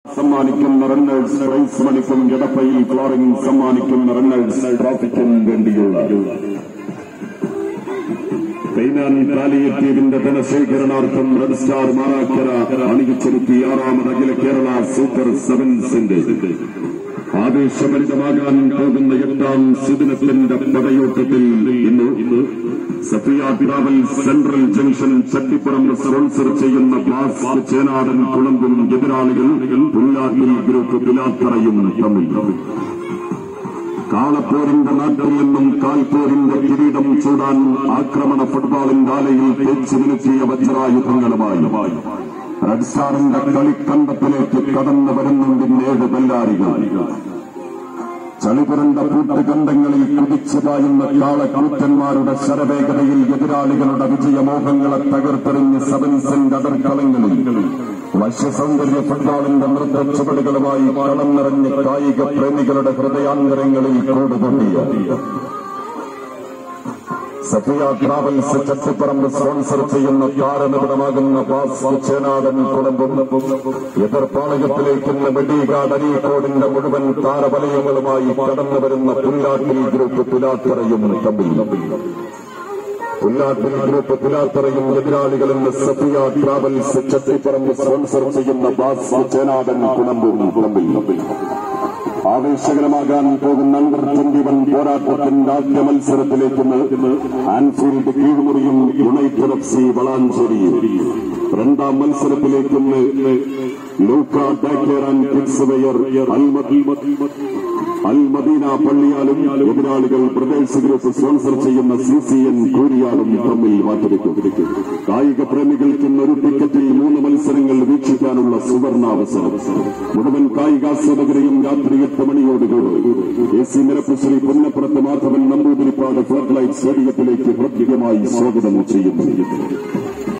സമ്മാനിക്കുന്ന runners price മണിക്കും എടപ്പയിൽ flooring സമ്മാനിക്കുന്ന റണ്ണേഴ്സ് ട്രോഫിക്കും വേണ്ടിയുള്ള കൈനാൻ കാലിയെത്തിയതിന്റെ ധനശേഖരണാർത്ഥം റെഡ് സ്റ്റാർ മാറാക്കര അണിയിച്ചെടുത്തി ആറാമത് അഖില കേരള സൂപ്പർ സെവൻസിന്റെ ആവേശഭരിതമാകാൻ പോകുന്ന എട്ടാം സുദിനത്തിന്റെ പടയോട്ടത്തിൽ ഇന്ന് Safiya travel central junction Chattippuram sponsor ചെയ്യുന്ന ബ്ലാസ് ചേനാടൻ കുളമ്പും എതിരാളികൾ പുല്ലാത്തിൽ ഗ്രൂപ്പ് പിലാത്തറയും തമ്മിൽ കാളപ്പോരിന്റെ നാട്ടിൽ നിന്നും കാൽപ്പോരിന്റെ കിരീടം ചൂടാൻ ആക്രമണ ഫുട്ബോളിന്റെ ആലയിൽ തേച്ചു മിനുക്കിയ വജ്രായുധങ്ങളുമായി റെഡ് സ്റ്റാറിന്റെ കളിക്കണ്ടത്തിലേക്ക് കടന്നു വരുന്നുണ്ട് ഏഴ് ബെല്ലാരികൾ ചളിപുരണ്ട കൂട്ടുകണ്ടങ്ങളിൽ കുതിച്ചു പായുന്ന കാളക്കൂറ്റന്മാരുടെ ശരവേഗതയിൽ എതിരാളികളുടെ വിജയമോഹങ്ങളെ തകർത്തെറിഞ്ഞ് സെവൻസിന്റെ അതിർക്കളങ്ങളിൽ വശ്യസൗന്ദര്യ ഫുട്ബോളിന്റെ നൃത്ത ചുവടുകളുമായി കളം നിറഞ്ഞ് കായിക പ്രേമികളുടെ ഹൃദയാന്തരങ്ങളിൽ കൂടുകൂട്ടിയ സഫിയ ട്രാവൽസ് ചട്ടിപ്പറമ്പ് സ്പോൺസർ ചെയ്യുന്ന താരനിബിടമാകുന്ന ബാസ് ചേനാടൻ കുടുംബം എതിർപ്പാളയത്തിലേക്കുള്ള വെടികാട് അരീക്കോടിന്റെ മുഴുവൻ താരവലയങ്ങളുമായി കടന്നു വരുന്ന പുല്ലാട്ടിൽ ഗ്രൂപ്പ് പുലാത്തറയും തമ്മിൽ പുല്ലാട്ടിൽ ഗ്രൂപ്പ് പുലാത്തറയും എതിരാളികളും സഫിയ ട്രാവൽസ് ചട്ടിപ്പറമ്പ് സ്പോൺസർ ചെയ്യുന്ന ബാസ് ചേനാടൻ കുടുംബവും തമ്മിൽ ആവേശകരമാകാൻ പോകുന്ന അണ്ടർ ട്വന്റി വൺ പോരാട്ടത്തിന്റെ ആദ്യ മത്സരത്തിലേക്ക് ആൻഫീൽഡ് കീഴ്മുറിയും യുണൈറ്റഡ് എഫ് സി വളാഞ്ചേരിയും രണ്ടാം മത്സരത്തിലേക്ക് ലൂക്ക ഡാക്കേർ ആൻഡ് കിഡ്സ് വെയർ അൽമദീന പള്ളിയാലും എതിരാളികൾ ബ്രദേഴ്സ് ഗ്രൂപ്പ് സ്പോൺസർ ചെയ്യുന്ന സി സി എൻ കൂരിയാലും തമ്മിൽ മാറ്റിവെക്കും കായിക പ്രേമികൾക്ക് ഇന്ന് ഒരു ടിക്കറ്റിൽ മൂന്ന് മത്സരങ്ങൾ വീക്ഷിക്കാനുള്ള സുവർണാവസരം മുഴുവൻ കായികാസ്വാദകരെയും രാത്രി എട്ട് മണിയോടുകൂടി എ സി നിരപ്പ് ശ്രീ പുന്നപ്പുറത്ത് മാധവൻ നമ്പൂതിരിപ്പാട് ഫ്ലഡ് ലൈറ്റ് സ്റ്റേഡിയത്തിലേക്ക് പ്രത്യേകമായി സ്വാഗതം ചെയ്യുന്നു